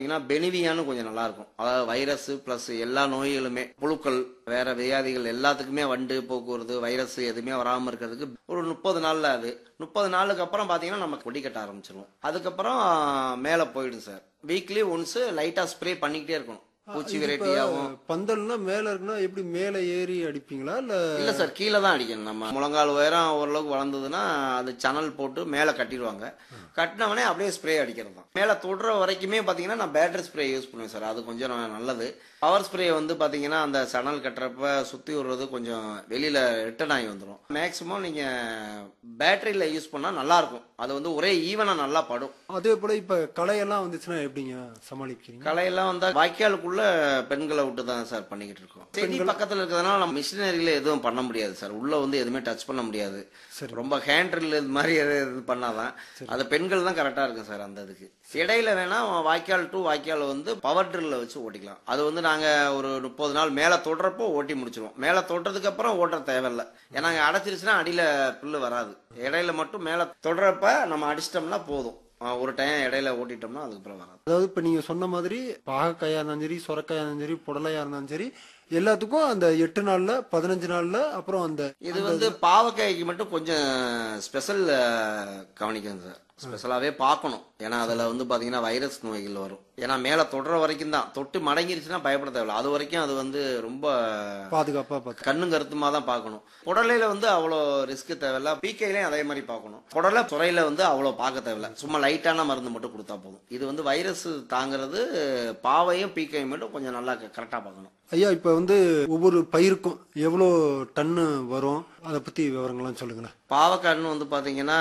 பார்த்தீங்கன்னா பெனிவியான்னு கொஞ்சம் நல்லா இருக்கும் அதாவது வைரஸ் பிளஸ் எல்லா நோய்களுமே புழுக்கள் வேற வியாதிகள் எல்லாத்துக்குமே வண்டு போக்குவரத்து வைரஸ் எதுவுமே வராமல் இருக்கிறதுக்கு ஒரு முப்பது நாள்ல அது முப்பது நாளுக்கு அப்புறம் பார்த்தீங்கன்னா நம்ம கொடி கட்ட ஆரம்பிச்சிடும் அதுக்கப்புறம் மேலே போயிடும் சார் வீக்லி ஒன்ஸ் லைட்டாக ஸ்ப்ரே பண்ணிக்கிட்டே இருக்கணும் பூச்சி வெரைட்டியாகவும் பந்தல்னா மேல இருக்குன்னா எப்படி மேல ஏறி அடிப்பீங்களா இல்ல இல்ல சார் கீழே தான் அடிக்கணும் நம்ம முழங்கால் உயரம் ஓரளவுக்கு வளர்ந்ததுன்னா அது சணல் போட்டு மேலே கட்டிடுவாங்க கட்டினவனே அப்படியே ஸ்ப்ரே அடிக்கிறது தான் மேலே தொடுற வரைக்குமே பார்த்தீங்கன்னா நான் பேட்டரி ஸ்ப்ரே யூஸ் பண்ணுவேன் சார் அது கொஞ்சம் ந- நல்லது பவர் ஸ்ப்ரே வந்து பார்த்தீங்கன்னா அந்த சணல் கட்டுறப்ப சுற்றி விடுறது கொஞ்சம் வெளியில் ரிட்டர்ன் ஆகி வந்துடும் மேக்ஸிமம் நீங்கள் பேட்டரியில் யூஸ் பண்ணால் நல்லாயிருக்கும் அது வந்து ஒரே ஈவனாக நல்லா படும் அதே போல இப்ப களையெல்லாம் வந்துச்சுன்னா எப்படிங்க சமாளிக்கிறீங்க கலையெல்லாம் வந்தா வாய்க்காலுக்குள்ள பெண்களை விட்டு தான் சார் பண்ணிக்கிட்டு இருக்கோம் செடி பக்கத்துல இருக்கிறதுனால நம்ம மிஷினரியில எதுவும் பண்ண முடியாது சார் உள்ள வந்து எதுவுமே டச் பண்ண முடியாது சரி. ரொம்ப ஹேண்ட்ரில் இது மாதிரி எது இது பண்ணாதான் அது பெண்கள் தான் கரெக்டா இருக்கும் சார் அந்த இதுக்கு இடையில வேணா வாய்க்கால் டு வாய்க்கால் வந்து பவர் ட்ரில்ல வச்சு ஓட்டிக்கலாம் அது வந்து நாங்க ஒரு முப்பது நாள் மேல தொடுறப்போ ஓட்டி முடிச்சிருவோம் மேல தொட்டதுக்கு அப்புறம் ஓட்ட தேவையில்ல ஏன்னா அங்க அடைச்சிருச்சுன்னா அடியில புல்லு வராது இடையில மட்டும் மேல தொடுறப்ப நம்ம அடிச்சிட்டோம்னா போதும் அஹ் ஒரு டைம் இடையில ஓட்டிட்டோம்னா அதுக்கப்புறம் வராது அதாவது இப்ப நீங்க சொன்ன மாதிரி பாகக்காயா இருந்தாலும் சரி சொரக்காயா இருந்தாலும் சரி புடலையா இருந்தாலும் சரி எல்லாத்துக்கும் அந்த எட்டு நாள்ல பதினஞ்சு நாள்ல அப்புறம் அந்த இது வந்து பாவக்காய்க்கு மட்டும் கொஞ்சம் ஸ்பெஷல் கவனிக்கணும் சார் ஸ்பெஷலாவே பார்க்கணும் ஏன்னா அதுல வந்து பாத்தீங்கன்னா வைரஸ் நோய்கள் வரும் ஏன்னா மேல தொடுற வரைக்கும் தான் தொட்டு மடங்கிருச்சுன்னா பயப்பட தேவையில்ல அது வரைக்கும் அது வந்து ரொம்ப பாதுகாப்பா பார்த்து கண்ணும் கருத்துமா தான் பார்க்கணும் புடலையில வந்து அவ்வளோ ரிஸ்க் தேவையில்ல பீக்கையிலையும் அதே மாதிரி பார்க்கணும் புடலை துறையில வந்து அவ்வளோ பார்க்க தேவையில்ல சும்மா லைட்டான மருந்து மட்டும் கொடுத்தா போதும் இது வந்து வைரஸ் தாங்கிறது பாவையும் பீக்கையும் மட்டும் கொஞ்சம் நல்லா கரெக்டா பார்க்கணும் ஐயா இப்ப வந்து ஒவ்வொரு பயிருக்கும் எவ்வளோ டன்னு வரும் அதை பத்தி விவரங்கள்லாம் சொல்லுங்கண்ணா பாவக்காய்னு வந்து பாத்தீங்கன்னா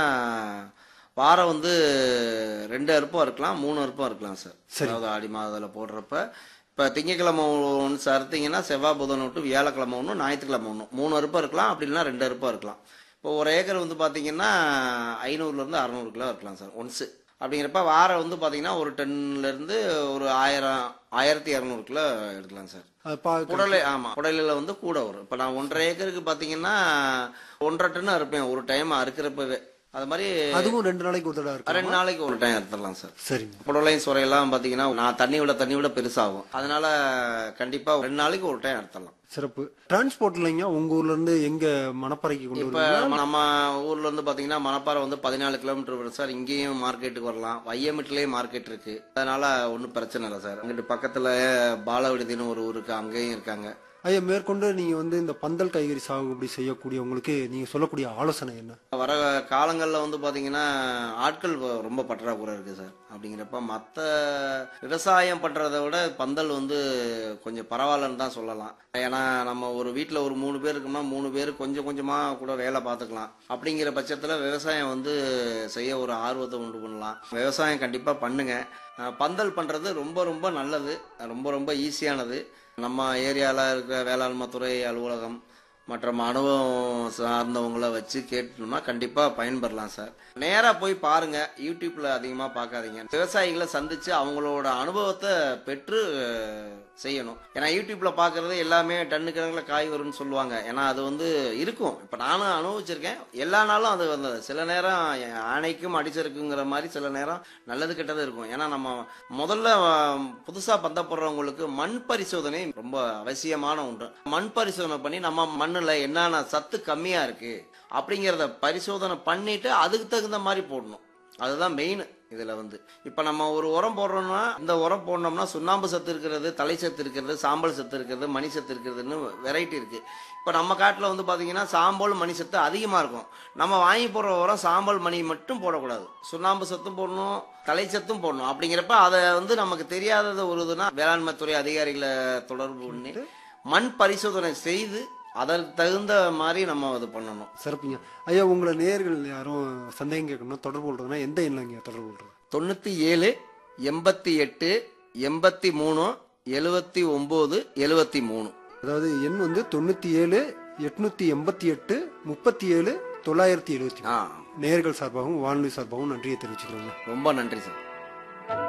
வாரம் வந்து ரெண்டு அறுப்பம் இருக்கலாம் மூணு அறுப்பம் இருக்கலாம் சார் அதாவது ஆடி மாதத்தில் போடுறப்ப இப்போ திங்கக்கிழமை ஒன்று அறுத்தீங்கன்னா செவ்வாய் புதன் விட்டு வியாழக்கிழமை ஒன்று ஞாயிற்றுக்கிழமை ஒன்று மூணு அறுப்பம் இருக்கலாம் அப்படி இல்லைன்னா ரெண்டு அறுப்பம் இருக்கலாம் இப்போ ஒரு ஏக்கர் வந்து பார்த்தீங்கன்னா ஐநூறுலேருந்து அறநூறு கிலோ இருக்கலாம் சார் ஒன்ஸு அப்படிங்கிறப்ப வாரம் வந்து பார்த்தீங்கன்னா ஒரு டன்லேருந்து ஒரு ஆயிரம் ஆயிரத்தி இரநூறு கிலோ எடுக்கலாம் சார் அது பா புடலை ஆமா புடலையில வந்து கூட வரும் இப்ப நான் ஒன்றரை ஏக்கருக்கு பாத்தீங்கன்னா ஒன்றரை டன் அறுப்பேன் ஒரு டைம் அறுக்கிறப்பவே அது மாதிரி அதுவும் ரெண்டு நாளைக்கு ஒரு தடவை இருக்கு ரெண்டு நாளைக்கு ஒரு டைம் அறுத்துடலாம் சார் சரிங்க புடலையும் சுரையெல்லாம் பாத்தீங்கன்னா நான் தண்ணி விட தண்ணி விட பெருசாகும் அதனால கண்டிப்பா ரெண்டு நாளைக்கு ஒரு டைம் அறுத்துடலாம் சிறப்பு டிரான்ஸ்போர்ட்லைங்க உங்க ஊர்ல இருந்து எங்க மணப்பறைக்கு கொண்டு இப்ப வருவீங்க நம்ம ஊர்ல இருந்து பாத்தீங்கன்னா மணப்பாறை வந்து பதினாலு கிலோமீட்டர் வரும் சார் இங்கேயும் மார்க்கெட்டுக்கு வரலாம் வையமிட்டிலேயே மார்க்கெட் இருக்கு அதனால ஒன்றும் பிரச்சனை இல்லை சார் அங்கிட்டு பக்கத்துல பாலவிடுதின்னு ஒரு ஊர் இருக்கு அங்கேயும் இருக்காங்க ஐயா மேற்கொண்டு நீங்க வந்து இந்த பந்தல் காய்கறி சாகுபடி செய்யக்கூடியவங்களுக்கு நீங்க சொல்லக்கூடிய ஆலோசனை என்ன வர காலங்களில் வந்து பார்த்தீங்கன்னா ஆட்கள் வ- ரொம்ப பற்றாக்குறை இருக்குது சார் அப்படிங்கிறப்ப மற்ற விவசாயம் பண்ணுறதை விட பந்தல் வந்து கொஞ்சம் பரவாயில்லன்னு தான் சொல்லலாம் ஏன்னா நம்ம ஒரு வீட்டில் ஒரு மூணு பேர் இருக்கோம்னா மூணு பேர் கொஞ்சம் கொஞ்சமாக கூட வேலை பார்த்துக்கலாம் அப்படிங்கிற பட்சத்தில் விவசாயம் வந்து செய்ய ஒரு ஆர்வத்தை உண்டு பண்ணலாம் விவசாயம் கண்டிப்பாக பண்ணுங்க அஹ் பந்தல் பண்ணுறது ரொம்ப ரொம்ப நல்லது ரொம்ப ரொம்ப ஈஸியானது நம்ம ஏரியாவில் இருக்கிற வேளாண்மை துறை அலுவலகம் மற்றும் அனுபவம் சார்ந்தவங்கள வச்சு கேட்டோம்னா கண்டிப்பா பயன்பெறலாம் சார் நேரா போய் பாருங்க யூடியூப்ல அதிகமா பார்க்காதீங்க விவசாயிகளை சந்திச்சு அவங்களோட அனுபவத்தை பெற்று அஹ், செய்யணும் ஏன்னா யூடியூப்ல பாக்குறது எல்லாமே டன்னு கணக்கில் காய் வரும்னு சொல்லுவாங்க ஏன்னா அது வந்து இருக்கும் இப்ப நானும் அனுபவிச்சிருக்கேன் எல்லா நாளும் அது வந்தது சில நேரம் ஆணைக்கும் அடிச்சிருக்குங்கிற மாதிரி சில நேரம் நல்லது கெட்டது இருக்கும் ஏன்னா நம்ம முதல்ல அஹ், புதுசா பந்த போடுறவங்களுக்கு மண் பரிசோதனை ரொம்ப அவசியமான ஒன்று மண் பரிசோதனை பண்ணி நம்ம மண்ணுல என்னென்ன சத்து கம்மியா இருக்கு அப்படிங்கிறத பரிசோதனை பண்ணிட்டு அதுக்கு தகுந்த மாதிரி போடணும் அதுதான் மெயின் இதுல வந்து இப்ப நம்ம ஒரு உரம் போடுறோம்னா இந்த உரம் போடணும்னா சுண்ணாம்பு சத்து இருக்கிறது தலை சத்து இருக்கிறது சாம்பல் சத்து இருக்கிறது மணி சத்து இருக்கிறதுன்னு வெரைட்டி இருக்கு இப்ப நம்ம காட்டுல வந்து பாத்தீங்கன்னா சாம்பல் மணி சத்து அதிகமா இருக்கும் நம்ம வாங்கி போடுற உரம் சாம்பல் மணி மட்டும் போடக்கூடாது சுண்ணாம்பு சத்தும் போடணும் தலை சத்தும் போடணும் அப்படிங்கிறப்ப அதை வந்து நமக்கு தெரியாதது ஒரு இதுனா வேளாண்மை துறை அதிகாரிகளை தொடர்பு பண்ணி மண் பரிசோதனை செய்து அதற்கு தகுந்த மாதிரி நம்ம இது பண்ணணும் சிறப்புங்க ஐயா உங்களை நேயர்கள் யாரும் சந்தேகம் கேட்கணும் தொடர்பு கொள்றதுன்னா எந்த எண்ணில் தொடர்பு கொள்றது தொண்ணூத்தி ஏழு எண்பத்தி எட்டு எண்பத்தி மூணு எழுவத்தி ஒன்பது எழுவத்தி மூணு அதாவது எண் வந்து தொண்ணூத்தி ஏழு எட்நூத்தி எண்பத்தி எட்டு முப்பத்தி ஏழு தொள்ளாயிரத்தி எழுபத்தி ஆ நேயர்கள் சார்பாகவும் வானொலி சார்பாகவும் நன்றியை தெரிவிச்சுக்கிறோங்க ரொம்ப நன்றி சார்